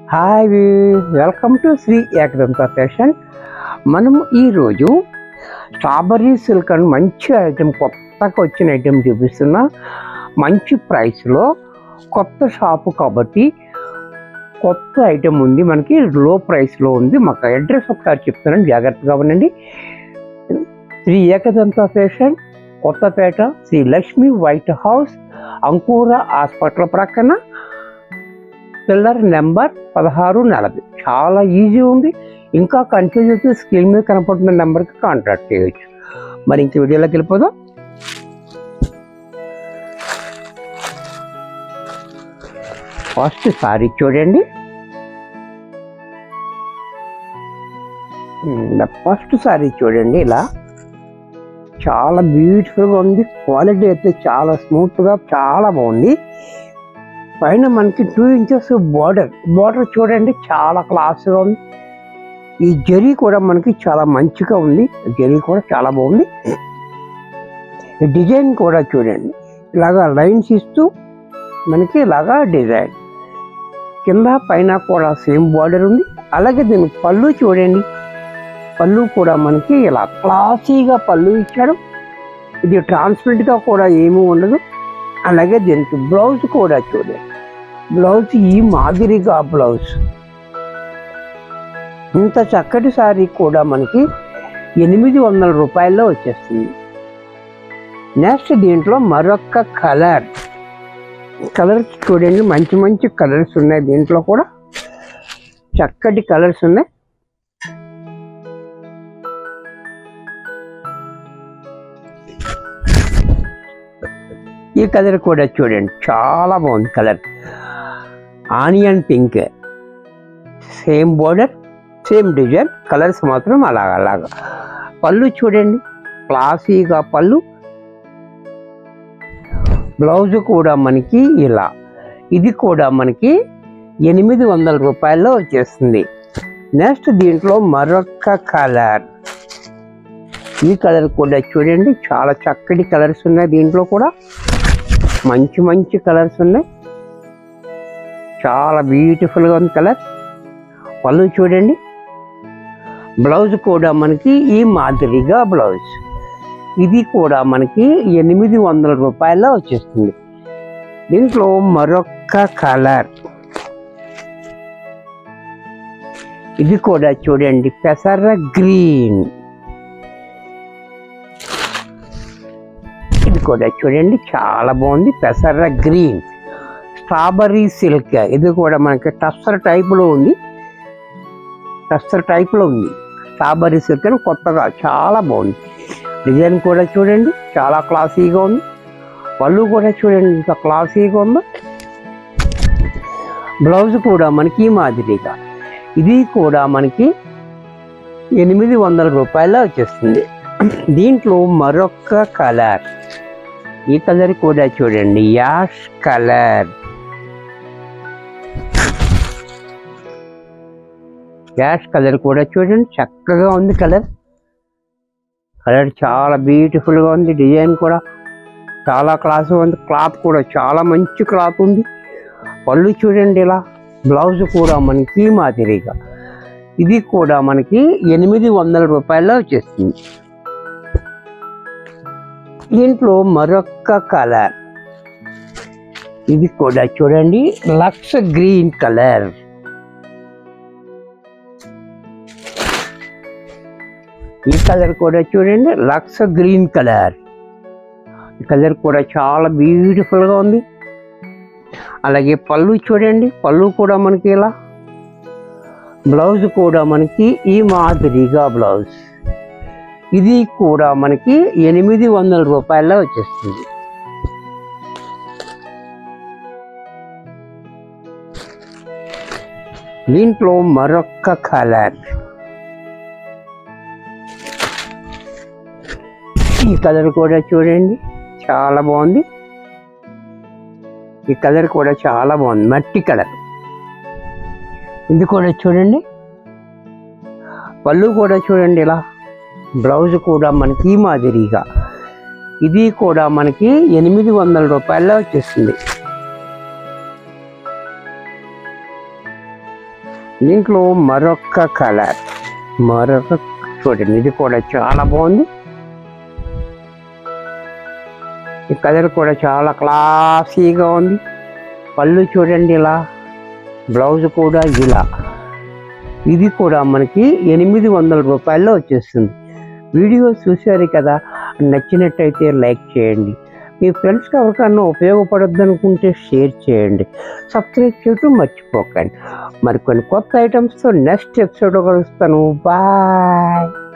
hi welcome to Shri Ekadanta fashion మనం ఈరోజు strawberry silk అని మంచి ఐటెం కొత్తగా వచ్చిన ఐటెం చూపిస్తున్నా మంచి ప్రైస్లో కొత్త షాపు కాబట్టి కొత్త ఐటెం ఉంది మనకి లో ప్రైస్లో ఉంది మాకు అడ్రస్ ఒకసారి చెప్తున్నాను జాగ్రత్తగా ఉండండి Shri Ekadanta fashion Kothapeta Shri Lakshmi white house Ankura hospital ప్రక్కన పిల్లర్ నెంబర్ పదహారు నలభై చాలా ఈజీ ఉంది ఇంకా కన్ఫ్యూజ్ అయితే స్క్రీన్ మీద కనపడుతున్న నెంబర్కి కాంటాక్ట్ చేయొచ్చు మరి ఇంక వీడియోలోకి వెళ్ళిపోదాం ఫస్ట్ సారీ చూడండి ఫస్ట్ సారీ చూడండి ఇలా చాలా బ్యూటిఫుల్గా ఉంది క్వాలిటీ అయితే చాలా స్మూత్గా చాలా బాగుంది పైన మనకి టూ ఇంచెస్ బార్డర్ బార్డర్ చూడండి చాలా క్లాస్గా ఉంది ఈ జరీ కూడా మనకి చాలా మంచిగా ఉంది జరీ కూడా చాలా బాగుంది ఈ డిజైన్ కూడా చూడండి ఇలాగా లైన్స్ ఇస్తూ మనకి ఇలాగా డిజైన్ కింద పైన కూడా సేమ్ బార్డర్ ఉంది అలాగే దీని పళ్ళు చూడండి పళ్ళు కూడా మనకి ఇలా క్లాసీగా పళ్ళు ఇచ్చాడు ఇది ట్రాన్స్పరెంట్గా కూడా ఏమీ ఉండదు అలాగే దీనికి బ్లౌజ్ కూడా చూడండి బ్లౌజ్ ఈ మాదిరిగా బ్లౌజ్ ఇంత చక్కటి సారీ కూడా మనకి ఎనిమిది వందల రూపాయల్లో వచ్చేస్తుంది నెక్స్ట్ దీంట్లో మరొక కలర్ కలర్స్ చూడండి మంచి మంచి కలర్స్ ఉన్నాయి దీంట్లో కూడా చక్కటి కలర్స్ ఉన్నాయి ఈ కలర్ కూడా చూడండి చాలా బాగుంది colour onion pink same border same design colours మాత్రం అలాగ అలాగా పళ్ళు చూడండి క్లాసీగా పళ్ళు బ్లౌజ్ కూడా మనకి ఇలా ఇది కూడా మనకి ఎనిమిది వందల రూపాయల్లో వచ్చేస్తుంది నెక్స్ట్ దీంట్లో మరొక కలర్ ఈ కలర్ కూడా చూడండి చాలా చక్కటి కలర్స్ ఉన్నాయి దీంట్లో కూడా మంచి మంచి కలర్స్ ఉన్నాయి చాలా బ్యూటిఫుల్గా ఉంది కలర్ పళ్ళు చూడండి బ్లౌజ్ కూడా మనకి ఈ మాదిరిగా బ్లౌజ్ ఇది కూడా మనకి ఎనిమిది వందల రూపాయల్లో వచ్చేస్తుంది దీంట్లో మరొక కలర్ ఇది కూడా చూడండి పెసర గ్రీన్ ఇది కూడా చూడండి చాలా బాగుంది పెసర గ్రీన్ స్ట్రాబెర్రీ సిల్క్ ఇది కూడా మనకి టస్సర్ టైప్లో ఉంది టస్సర్ టైప్లో ఉంది స్ట్రాబెర్రీ సిల్క్ అని కొత్తగా చాలా బాగుంది డిజైన్ కూడా చూడండి చాలా క్లాసీగా ఉంది పళ్ళు కూడా చూడండి ఇంత క్లాసీగా ఉందో బ్లౌజ్ కూడా మనకి ఈ మాదిరిగా ఇది కూడా మనకి ఎనిమిది వందల రూపాయల్లో వచ్చేస్తుంది దీంట్లో మరొక కలర్ ఈ కలర్ కూడా చూడండి యాష్ కలర్ యాష్ కలర్ కూడా చూడండి చక్కగా ఉంది కలర్ కలర్ చాలా బ్యూటిఫుల్గా ఉంది డిజైన్ కూడా చాలా క్లాస్ ఉంది క్లాత్ కూడా చాలా మంచి క్లాత్ ఉంది పళ్ళు చూడండి ఇలా బ్లౌజ్ కూడా మనకి ఈ మాదిరిగా ఇది కూడా మనకి ఎనిమిది వందల రూపాయల్లో వచ్చేస్తుంది దీంట్లో మరొక కలర్ ఇది కూడా చూడండి లక్స్ గ్రీన్ కలర్ ఈ కలర్ కూడా చూడండి లక్స్ గ్రీన్ కలర్ ఈ కలర్ కూడా చాలా బ్యూటిఫుల్గా ఉంది అలాగే పళ్ళు చూడండి పళ్ళు కూడా మనకి ఇలా బ్లౌజ్ కూడా మనకి ఈ మాదిరిగా బ్లౌజ్ ఇది కూడా మనకి ఎనిమిది వందల రూపాయల్లో వచ్చేస్తుంది దీంట్లో మరొక కలర్ ఈ కలర్ కూడా చూడండి చాలా బాగుంది ఈ కలర్ కూడా చాలా బాగుంది మట్టి కలర్ ఇది కూడా చూడండి పళ్ళు కూడా చూడండి ఇలా బ్లౌజ్ కూడా మనకి ఈ మాదిరిగా ఇది కూడా మనకి ఎనిమిది వందల రూపాయల్లో వచ్చేస్తుంది దీంట్లో మరొక కలర్ మరొక చూడండి ఇది కూడా చాలా బాగుంది ఈ కలర్ కూడా చాలా క్లాసీగా ఉంది పళ్ళు చూడండి ఇలా బ్లౌజ్ కూడా ఇలా ఇది కూడా మనకి ఎనిమిది వందల రూపాయల్లో వచ్చేస్తుంది వీడియో చూశారు కదా నచ్చినట్టయితే లైక్ చేయండి మీ ఫ్రెండ్స్కి ఎవరికన్నా ఉపయోగపడద్దు అనుకుంటే షేర్ చేయండి సబ్స్క్రైబ్ చేయటం మర్చిపోకండి మరికొన్ని కొత్త ఐటమ్స్తో నెక్స్ట్ ఎపిసోడ్ కలుస్తాను బాయ్